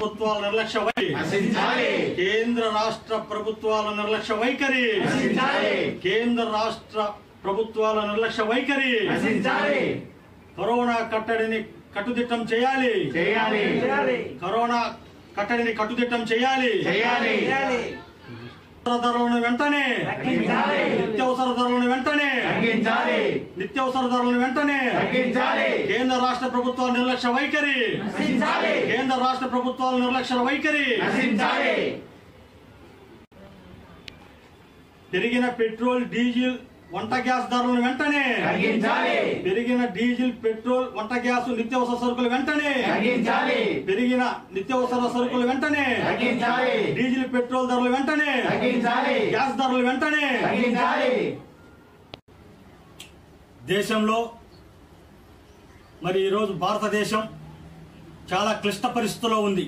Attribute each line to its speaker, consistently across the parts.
Speaker 1: ప్రభుత్వాల నిర్లక్ష్య వైఖరి
Speaker 2: నశించాలి
Speaker 1: కేంద్ర రాష్ట్ర ప్రభుత్వాల నిర్లక్ష్య వైఖరి
Speaker 2: నశించాలి
Speaker 1: కేంద్ర రాష్ట్ర ప్రభుత్వాల నిర్లక్ష్య వైఖరి
Speaker 2: నశించాలి
Speaker 1: కరోనా కట్టడిని కట్టుదిట్టం చేయాలి
Speaker 2: చేయాలి
Speaker 1: కరోనా కట్టడిని కట్టుదిట్టం చేయాలి
Speaker 2: చేయాలి
Speaker 1: నిత్యావసర ధరలను వెంటనే
Speaker 2: తగ్గించాలి
Speaker 1: నిత్యావసర ధరలను వెంటనే
Speaker 2: తగ్గించాలి
Speaker 1: నిత్యావసర ధరలను వెంటనే
Speaker 2: తగ్గించాలి
Speaker 1: కేంద్ర రాష్ట్ర ప్రభుత్వాల నిర్లక్ష్య వైఖరి
Speaker 2: నశించాలి
Speaker 1: కేంద్ర రాష్ట్ర ప్రభుత్వాల నిర్లక్ష్య వైఖరి
Speaker 2: నశించాలి
Speaker 1: పెరిగిన పెట్రోల్ డీజిల్ వంట గ్యాస్ ధరలను వెంటనే
Speaker 2: తగ్గించాలి
Speaker 1: పెరిగిన డీజిల్ పెట్రోల్ వంట గ్యాస్ నిత్యావసర సరుకులు వెంటనే
Speaker 2: తగ్గించాలి
Speaker 1: పెరిగిన నిత్యావసర సరుకులు వెంటనే
Speaker 2: తగ్గించాలి
Speaker 1: డీజిల్ పెట్రోల్ ధరలు వెంటనే
Speaker 2: తగ్గించాలి
Speaker 1: గ్యాస్ ధరలు వెంటనే
Speaker 2: తగ్గించాలి
Speaker 1: దేశంలో మరి ఈరోజు భారతదేశం చాలా క్లిష్ట పరిస్థితుల్లో ఉంది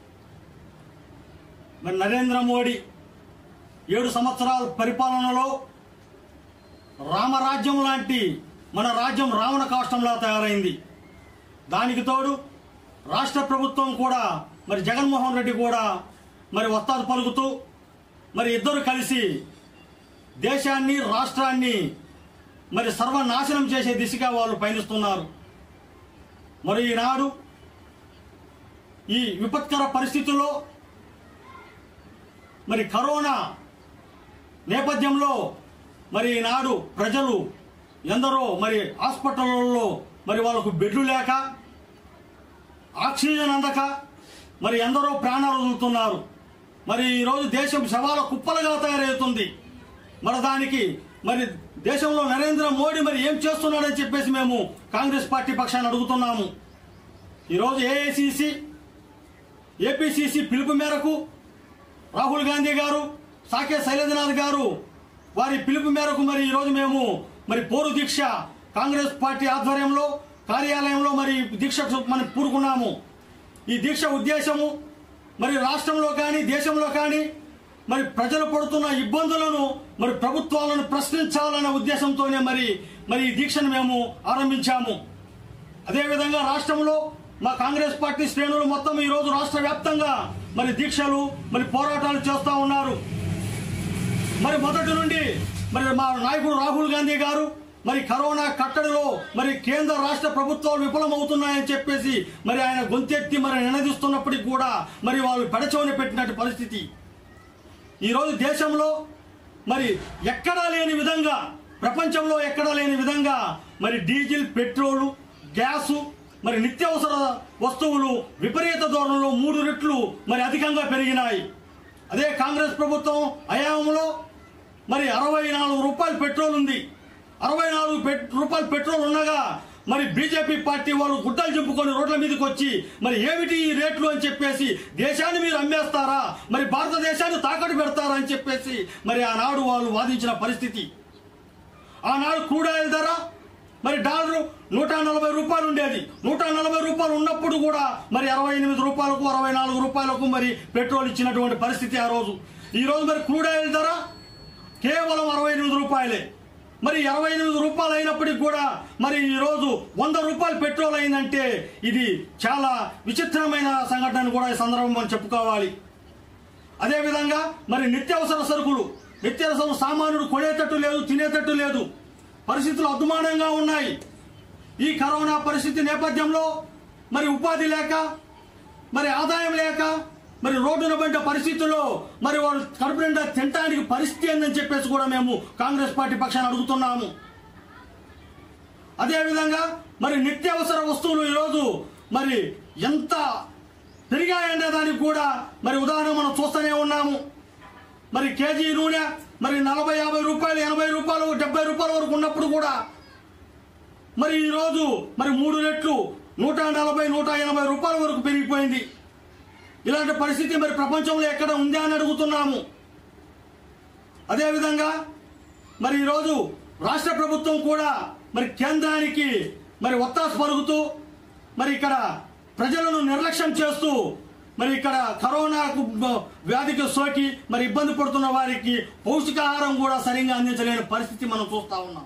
Speaker 1: మరి నరేంద్ర మోడీ ఏడు సంవత్సరాల పరిపాలనలో రామరాజ్యం లాంటి మన రాజ్యం రావణ కాష్టంలా తయారైంది దానికి తోడు రాష్ట్ర ప్రభుత్వం కూడా మరి జగన్మోహన్ రెడ్డి కూడా మరి వస్తాదు పలుకుతూ మరి ఇద్దరు కలిసి దేశాన్ని రాష్ట్రాన్ని మరి సర్వనాశనం చేసే దిశగా వాళ్ళు పయనిస్తున్నారు మరి ఈనాడు ఈ విపత్కర పరిస్థితుల్లో మరి కరోనా నేపథ్యంలో మరి ఈనాడు ప్రజలు ఎందరో మరి హాస్పిటల్లో మరి వాళ్ళకు బెడ్లు లేక ఆక్సిజన్ అందక మరి ఎందరో ప్రాణాలు వదులుతున్నారు మరి ఈరోజు దేశం శవాల కుప్పలుగా తయారవుతుంది మరి దానికి మరి దేశంలో నరేంద్ర మోడీ మరి ఏం చేస్తున్నాడని చెప్పేసి మేము కాంగ్రెస్ పార్టీ పక్షాన్ని అడుగుతున్నాము ఈరోజు ఏఐసిసి ఏపీసీసీ పిలుపు మేరకు రాహుల్ గాంధీ గారు సాకే శైలేంద్రనాథ్ గారు వారి పిలుపు మేరకు మరి ఈరోజు మేము మరి పోరు దీక్ష కాంగ్రెస్ పార్టీ ఆధ్వర్యంలో కార్యాలయంలో మరి దీక్షకు మనం పూరుకున్నాము ఈ దీక్ష ఉద్దేశము మరి రాష్ట్రంలో కానీ దేశంలో కానీ మరి ప్రజలు పడుతున్న ఇబ్బందులను మరి ప్రభుత్వాలను ప్రశ్నించాలనే ఉద్దేశంతోనే మరి మరి ఈ దీక్షను మేము ఆరంభించాము అదేవిధంగా రాష్ట్రంలో మా కాంగ్రెస్ పార్టీ శ్రేణులు మొత్తం ఈ రోజు రాష్ట్ర వ్యాప్తంగా మరి దీక్షలు మరి పోరాటాలు చేస్తా ఉన్నారు మరి మొదటి నుండి మరి మా నాయకుడు రాహుల్ గాంధీ గారు మరి కరోనా కట్టడిలో మరి కేంద్ర రాష్ట్ర ప్రభుత్వాలు విఫలమవుతున్నాయని చెప్పేసి మరి ఆయన గొంతెత్తి మరి నినదిస్తున్నప్పటికీ కూడా మరి వాళ్ళు పెడచవని పెట్టినట్టు పరిస్థితి ఈరోజు దేశంలో మరి ఎక్కడా లేని విధంగా ప్రపంచంలో ఎక్కడా లేని విధంగా మరి డీజిల్ పెట్రోలు గ్యాసు మరి నిత్యావసర వస్తువులు విపరీత ధోరణిలో మూడు రెట్లు మరి అధికంగా పెరిగినాయి అదే కాంగ్రెస్ ప్రభుత్వం హయాంలో మరి అరవై నాలుగు రూపాయలు పెట్రోల్ ఉంది అరవై నాలుగు పెట్- రూపాయలు పెట్రోల్ ఉండగా మరి బీజేపీ పార్టీ వాళ్ళు గుడ్డలు చింపుకొని రోడ్ల మీదకి వచ్చి మరి ఏమిటి ఈ రేట్లు అని చెప్పేసి దేశాన్ని మీరు అమ్మేస్తారా మరి భారతదేశాన్ని తాకట్టు పెడతారా అని చెప్పేసి మరి ఆనాడు వాళ్ళు వాదించిన పరిస్థితి ఆనాడు క్రూడ్ ఆయిల్ ధర మరి డాలర్ నూట నలభై రూపాయలు ఉండేది నూట నలభై రూపాయలు ఉన్నప్పుడు కూడా మరి అరవై ఎనిమిది రూపాయలకు అరవై నాలుగు రూపాయలకు మరి పెట్రోల్ ఇచ్చినటువంటి పరిస్థితి ఆ రోజు ఈ రోజు మరి క్రూడ్ ఆయిల్ ధర కేవలం అరవై ఎనిమిది రూపాయలే మరి అరవై ఎనిమిది రూపాయలు అయినప్పటికీ కూడా మరి ఈ రోజు వంద రూపాయలు పెట్రోల్ అయిందంటే ఇది చాలా విచిత్రమైన సంఘటన అని కూడా ఈ సందర్భం మనం చెప్పుకోవాలి అదేవిధంగా మరి నిత్యావసర సరుకులు నిత్యావసర సామాన్యుడు కొనేటట్టు లేదు తినేటట్టు లేదు పరిస్థితులు అద్దుమానంగా ఉన్నాయి ఈ కరోనా పరిస్థితి నేపథ్యంలో మరి ఉపాధి లేక మరి ఆదాయం లేక మరి రోడ్డున పడ్డ పరిస్థితుల్లో మరి వాళ్ళు కడుపు నిండా తినడానికి పరిస్థితి ఏందని చెప్పేసి కూడా మేము కాంగ్రెస్ పార్టీ పక్షాన్ని అడుగుతున్నాము అదేవిధంగా మరి నిత్యావసర వస్తువులు ఈరోజు మరి ఎంత పెరిగాయనే దానికి కూడా మరి ఉదాహరణ మనం చూస్తూనే ఉన్నాము మరి కేజీ నూనె మరి నలభై యాభై రూపాయలు ఎనభై రూపాయలు డెబ్బై రూపాయల వరకు ఉన్నప్పుడు కూడా మరి ఈరోజు మరి మూడు రెట్లు నూట నలభై నూట ఎనభై రూపాయల వరకు పెరిగిపోయింది ఇలాంటి పరిస్థితి మరి ప్రపంచంలో ఎక్కడ ఉందా అని అడుగుతున్నాము అదేవిధంగా మరి ఈరోజు రాష్ట్ర ప్రభుత్వం కూడా మరి కేంద్రానికి మరి ఒత్తాసు పలుకుతూ మరి ఇక్కడ ప్రజలను నిర్లక్ష్యం చేస్తూ మరి ఇక్కడ కరోనాకు బ- వ్యాధికి సోకి మరి ఇబ్బంది పడుతున్న వారికి పౌష్టికాహారం కూడా సరిగ్గా అందించలేని పరిస్థితి మనం చూస్తా ఉన్నాం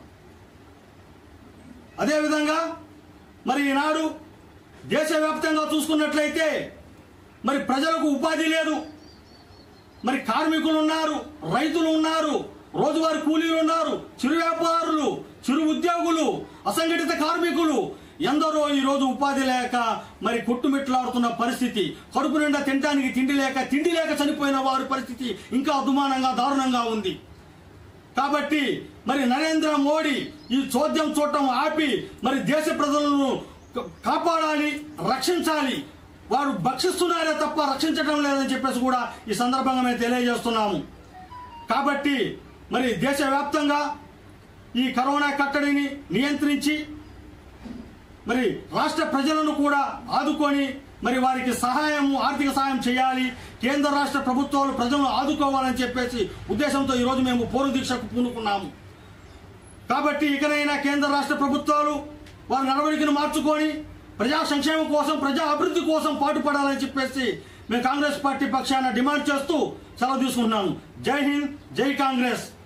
Speaker 1: అదేవిధంగా మరి ఈనాడు దేశవ్యాప్తంగా చూసుకున్నట్లయితే మరి ప్రజలకు ఉపాధి లేదు మరి కార్మికులు ఉన్నారు రైతులు ఉన్నారు రోజువారీ కూలీలు ఉన్నారు చిరు వ్యాపారులు చిరు ఉద్యోగులు అసంఘటిత కార్మికులు ఎందరో ఈ రోజు ఉపాధి లేక మరి కొట్టుమిట్లాడుతున్న పరిస్థితి కడుపు నిండా తినడానికి తిండి లేక తిండి లేక చనిపోయిన వారి పరిస్థితి ఇంకా అదుమానంగా దారుణంగా ఉంది కాబట్టి మరి నరేంద్ర మోడీ ఈ చోద్యం చూడటం ఆపి మరి దేశ ప్రజలను క- కాపాడాలి రక్షించాలి వారు భక్షిస్తున్నారే తప్ప రక్షించడం లేదని చెప్పేసి కూడా ఈ సందర్భంగా మేము తెలియజేస్తున్నాము కాబట్టి మరి దేశవ్యాప్తంగా ఈ కరోనా కట్టడిని నియంత్రించి మరి రాష్ట్ర ప్రజలను కూడా ఆదుకొని మరి వారికి సహాయం ఆర్థిక సహాయం చేయాలి కేంద్ర రాష్ట్ర ప్రభుత్వాలు ప్రజలను ఆదుకోవాలని చెప్పేసి ఉద్దేశంతో ఈరోజు మేము పోరు దీక్షకు పూనుకున్నాము కాబట్టి ఇకనైనా కేంద్ర రాష్ట్ర ప్రభుత్వాలు వారి నడవడికను మార్చుకొని ప్రజా సంక్షేమం కోసం ప్రజా అభివృద్ధి కోసం పాటుపడాలని చెప్పేసి మేము కాంగ్రెస్ పార్టీ పక్షాన డిమాండ్ చేస్తూ సెలవు తీసుకుంటున్నాము జై హింద్ జై కాంగ్రెస్